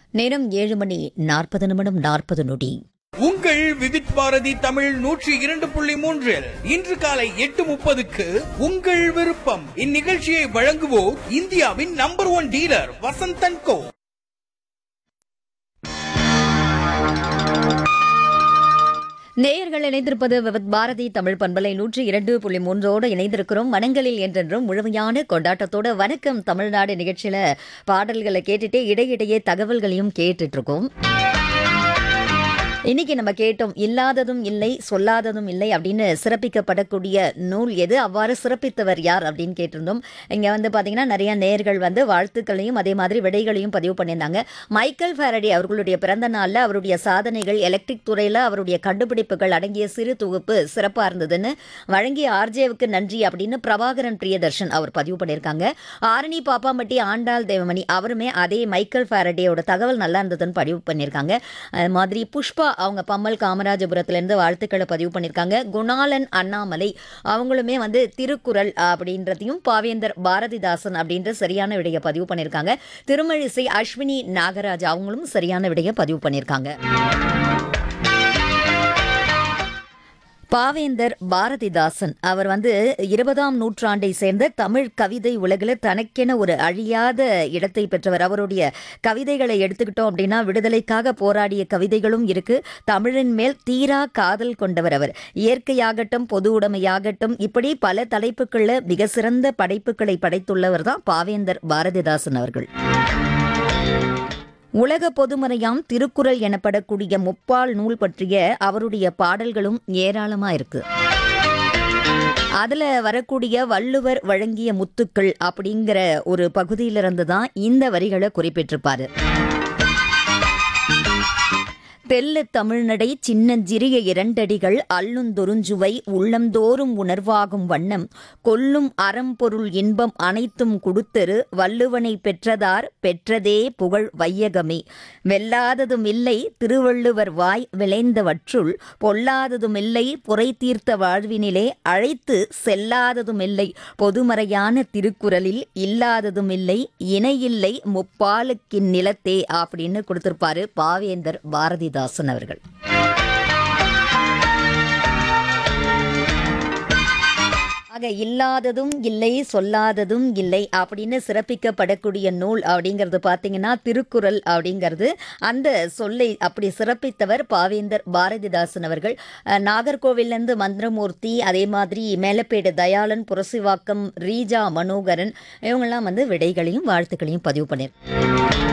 நேரம் ஏழு மணி நாற்பது நிமிடம் நாற்பது நொடி உங்கள் விவித் பாரதி தமிழ் நூற்றி இரண்டு புள்ளி மூன்றில் இன்று காலை எட்டு முப்பதுக்கு உங்கள் விருப்பம் இந்நிகழ்ச்சியை வழங்குவோர் இந்தியாவின் number one dealer Vasanthan co நேயர்கள் இணைந்திருப்பது விவத் பாரதி தமிழ் பண்பலை நூற்றி இரண்டு புள்ளி மூன்றோடு இணைந்திருக்கிறோம் மனங்களில் என்றென்றும் முழுமையான கொண்டாட்டத்தோட வணக்கம் தமிழ்நாடு நிகழ்ச்சியில பாடல்களை கேட்டுட்டே இடையிடையே தகவல்களையும் கேட்டுட்டு இருக்கோம் இன்னைக்கு நம்ம கேட்டோம் இல்லாததும் இல்லை சொல்லாததும் இல்லை அப்படின்னு சிறப்பிக்கப்படக்கூடிய நூல் எது அவ்வாறு சிறப்பித்தவர் யார் அப்படின்னு கேட்டிருந்தோம் இங்க வந்து பாத்தீங்கன்னா நிறைய நேர்கள் வந்து வாழ்த்துக்களையும் அதே மாதிரி விடைகளையும் பதிவு பண்ணியிருந்தாங்க மைக்கேல் ஃபேரடி அவர்களுடைய பிறந்த நாள்ல அவருடைய சாதனைகள் எலக்ட்ரிக் துறையில அவருடைய கண்டுபிடிப்புகள் அடங்கிய சிறு தொகுப்பு சிறப்பா இருந்ததுன்னு வழங்கிய ஆர்ஜேவுக்கு நன்றி அப்படின்னு பிரபாகரன் பிரியதர்ஷன் அவர் பதிவு பண்ணியிருக்காங்க ஆரணி பாப்பாம்பட்டி ஆண்டாள் தேவமணி அவருமே அதே மைக்கேல் ஃபேரடியோட தகவல் நல்லா இருந்ததுன்னு பதிவு பண்ணியிருக்காங்க அது மாதிரி புஷ்பா அவங்க பம்மல் காமராஜபுரத்துலேருந்து வாழ்த்துக்களை பதிவு பண்ணியிருக்காங்க குணாலன் அண்ணாமலை அவங்களுமே வந்து திருக்குறள் அப்படின்றதையும் பாவேந்தர் பாரதிதாசன் அப்படின்ற சரியான விடையை பதிவு பண்ணியிருக்காங்க திருமழிசை அஸ்வினி நாகராஜ் அவங்களும் சரியான விடையை பதிவு பண்ணியிருக்காங்க பாவேந்தர் பாரதிதாசன் அவர் வந்து இருபதாம் நூற்றாண்டை சேர்ந்த தமிழ் கவிதை உலகில் தனக்கென ஒரு அழியாத இடத்தை பெற்றவர் அவருடைய கவிதைகளை எடுத்துக்கிட்டோம் அப்படின்னா விடுதலைக்காக போராடிய கவிதைகளும் இருக்கு தமிழின் மேல் தீரா காதல் கொண்டவர் அவர் இயற்கையாகட்டும் பொது உடைமையாகட்டும் இப்படி பல தலைப்புகளில் மிக சிறந்த படைப்புகளை படைத்துள்ளவர் தான் பாவேந்தர் பாரதிதாசன் அவர்கள் உலக பொதுமறையாம் திருக்குறள் எனப்படக்கூடிய முப்பால் நூல் பற்றிய அவருடைய பாடல்களும் ஏராளமா இருக்கு அதுல வரக்கூடிய வள்ளுவர் வழங்கிய முத்துக்கள் அப்படிங்கிற ஒரு பகுதியிலிருந்து தான் இந்த வரிகளை குறிப்பிட்டிருப்பாரு தெல்ல தமிழ்நடை சின்னஞ்சிறிய இரண்டடிகள் அள்ளுந்தொருஞ்சுவை உள்ளந்தோறும் உணர்வாகும் வண்ணம் கொல்லும் அறம்பொருள் இன்பம் அனைத்தும் கொடுத்தரு வள்ளுவனை பெற்றதார் பெற்றதே புகழ் வையகமே வெல்லாததும் இல்லை திருவள்ளுவர் வாய் விளைந்தவற்றுள் பொல்லாததும் இல்லை புரை தீர்த்த வாழ்வினிலே அழைத்து செல்லாததும் இல்லை பொதுமறையான திருக்குறளில் இல்லாததும் இல்லை இணையில்லை முப்பாலுக்கின் நிலத்தே அப்படின்னு கொடுத்திருப்பாரு பாவேந்தர் பாரதிதாசன் அவர்கள் ஆக இல்லாததும் இல்லை சொல்லாததும் இல்லை அப்படின்னு சிறப்பிக்கப்படக்கூடிய நூல் அப்படிங்கிறது பார்த்தீங்கன்னா திருக்குறள் அப்படிங்கிறது அந்த சொல்லை அப்படி சிறப்பித்தவர் பாவேந்தர் பாரதிதாசன் அவர்கள் அஹ், நாகர்கோவில்லேருந்து மந்திரமூர்த்தி அதே மாதிரி மேலப்பேடு தயாளன் புரசிவாக்கம் ரீஜா மனோகரன் இவங்கெல்லாம் வந்து விடைகளையும் வாழ்த்துக்களையும் பதிவு பண்ணியிருக்காங்க